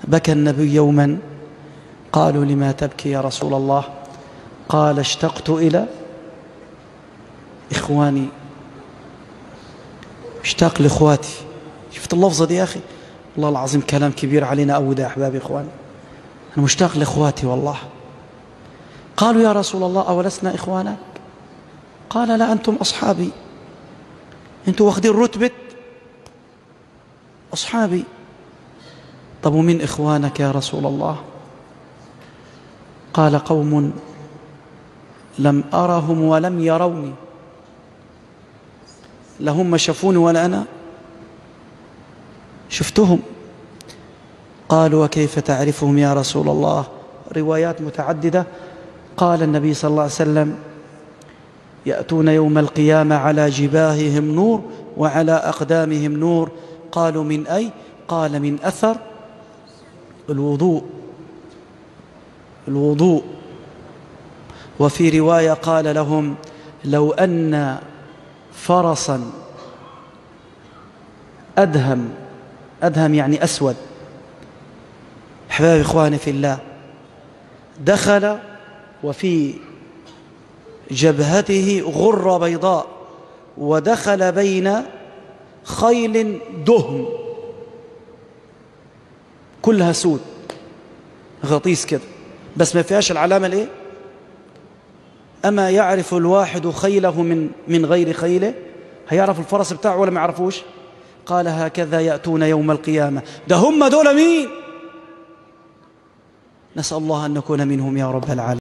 بكى النبي يوما قالوا لما تبكي يا رسول الله قال اشتقت إلى إخواني اشتاق لإخواتي شفت اللفظة دي يا أخي والله العظيم كلام كبير علينا أو ده أحبابي إخواني أنا مشتاق لإخواتي والله قالوا يا رسول الله أولسنا إخوانك قال لا أنتم أصحابي أنتم واخدين رتبة أصحابي طب ومن إخوانك يا رسول الله قال قوم لم أرهم ولم يروني لهم شافوني ولا أنا شفتهم قالوا وكيف تعرفهم يا رسول الله روايات متعددة قال النبي صلى الله عليه وسلم يأتون يوم القيامة على جباههم نور وعلى أقدامهم نور قالوا من أي قال من أثر الوضوء الوضوء وفي رواية قال لهم لو أن فرسا أدهم أدهم يعني أسود أحبابي إخواني في الله دخل وفي جبهته غرة بيضاء ودخل بين خيل دهم كلها سود غطيس كده بس ما فيهاش العلامة الايه أما يعرف الواحد خيله من من غير خيله هيعرف الفرس بتاعه ولا ما يعرفوش قال هكذا يأتون يوم القيامة ده هم دول مين نسأل الله أن نكون منهم يا رب العالمين